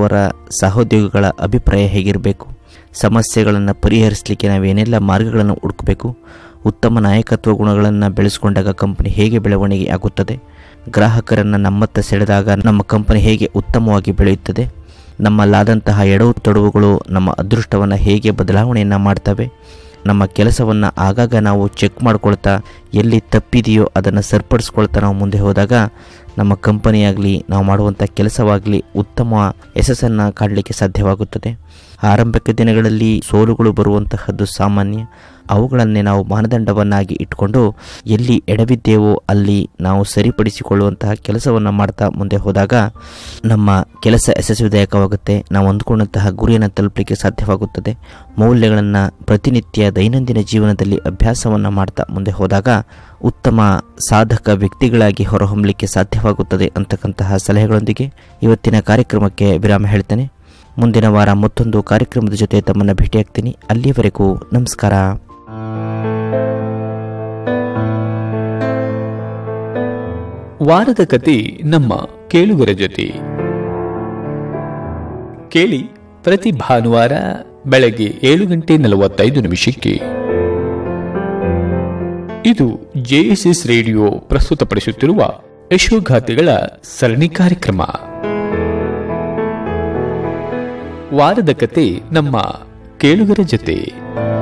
ಅವರ ಸಹೋದ್ಯೋಗಿಗಳ ಅಭಿಪ್ರಾಯ ಹೇಗಿರಬೇಕು ಸಮಸ್ಯೆಗಳನ್ನು ಪರಿಹರಿಸಲಿಕ್ಕೆ ನಾವೇನೆಲ್ಲ ಮಾರ್ಗಗಳನ್ನು ಹುಡುಕಬೇಕು ಉತ್ತಮ ನಾಯಕತ್ವ ಗುಣಗಳನ್ನು ಬೆಳೆಸಿಕೊಂಡಾಗ ಕಂಪನಿ ಹೇಗೆ ಬೆಳವಣಿಗೆ ಆಗುತ್ತದೆ ಗ್ರಾಹಕರನ್ನು ನಮ್ಮತ್ತ ಸೆಳೆದಾಗ ನಮ್ಮ ಕಂಪನಿ ಹೇಗೆ ಉತ್ತಮವಾಗಿ ಬೆಳೆಯುತ್ತದೆ ನಮ್ಮಲ್ಲಾದಂತಹ ಎಡವು ತೊಡವುಗಳು ನಮ್ಮ ಅದೃಷ್ಟವನ್ನು ಹೇಗೆ ಬದಲಾವಣೆಯನ್ನು ಮಾಡ್ತವೆ ನಮ್ಮ ಕೆಲಸವನ್ನು ಆಗಾಗ ನಾವು ಚೆಕ್ ಮಾಡ್ಕೊಳ್ತಾ ಎಲ್ಲಿ ತಪ್ಪಿದೆಯೋ ಅದನ್ನು ಸರಿಪಡಿಸ್ಕೊಳ್ತಾ ನಾವು ಮುಂದೆ ಹೋದಾಗ ನಮ್ಮ ಕಂಪನಿಯಾಗಲಿ ನಾವು ಮಾಡುವಂಥ ಕೆಲಸವಾಗಲಿ ಉತ್ತಮ ಯಶಸ್ಸನ್ನು ಕಾಡಲಿಕ್ಕೆ ಸಾಧ್ಯವಾಗುತ್ತದೆ ಆರಂಭಿಕ ದಿನಗಳಲ್ಲಿ ಸೋಲುಗಳು ಬರುವಂತಹದ್ದು ಸಾಮಾನ್ಯ ಅವುಗಳನ್ನೇ ನಾವು ಮಾನದಂಡವನ್ನಾಗಿ ಇಟ್ಕೊಂಡು ಎಲ್ಲಿ ಎಡವಿದ್ದೇವೋ ಅಲ್ಲಿ ನಾವು ಸರಿಪಡಿಸಿಕೊಳ್ಳುವಂತಹ ಕೆಲಸವನ್ನು ಮಾಡ್ತಾ ಮುಂದೆ ಹೋದಾಗ ನಮ್ಮ ಕೆಲಸ ಯಶಸ್ವಿದಾಯಕವಾಗುತ್ತೆ ನಾವು ಅಂದ್ಕೊಂಡಂತಹ ಗುರಿಯನ್ನು ತಲುಪಲಿಕ್ಕೆ ಸಾಧ್ಯವಾಗುತ್ತದೆ ಮೌಲ್ಯಗಳನ್ನು ಪ್ರತಿನಿತ್ಯ ದೈನಂದಿನ ಜೀವನದಲ್ಲಿ ಅಭ್ಯಾಸವನ್ನು ಮಾಡ್ತಾ ಮುಂದೆ ಹೋದಾಗ ಉತ್ತಮ ಸಾಧಕ ವ್ಯಕ್ತಿಗಳಾಗಿ ಹೊರಹೊಮ್ಮಲಿಕ್ಕೆ ಸಾಧ್ಯವಾಗುತ್ತದೆ ಅಂತಕ್ಕಂತಹ ಸಲಹೆಗಳೊಂದಿಗೆ ಇವತ್ತಿನ ಕಾರ್ಯಕ್ರಮಕ್ಕೆ ವಿರಾಮ ಹೇಳ್ತೇನೆ ಮುಂದಿನ ವಾರ ಮತ್ತೊಂದು ಕಾರ್ಯಕ್ರಮದ ಜೊತೆ ತಮ್ಮನ್ನು ಭೇಟಿಯಾಗ್ತೀನಿ ಅಲ್ಲಿಯವರೆಗೂ ನಮಸ್ಕಾರ ವಾರದ ಕತೆ ನಮ್ಮ ಕೇಳುಗರ ಜೊತೆ ಕೇಳಿ ಪ್ರತಿ ಭಾನುವಾರ ಬೆಳಗ್ಗೆ ಏಳು ಗಂಟೆ ನಲವತ್ತೈದು ನಿಮಿಷಕ್ಕೆ ಇದು ಜೆಎಸ್ಎಸ್ ರೇಡಿಯೋ ಪ್ರಸ್ತುತಪಡಿಸುತ್ತಿರುವ ಯಶೋಗಾಥೆಗಳ ಸರಣಿ ಕಾರ್ಯಕ್ರಮ ವಾರದ ಕತೆ ನಮ್ಮ ಕೇಳುಗರ ಜೊತೆ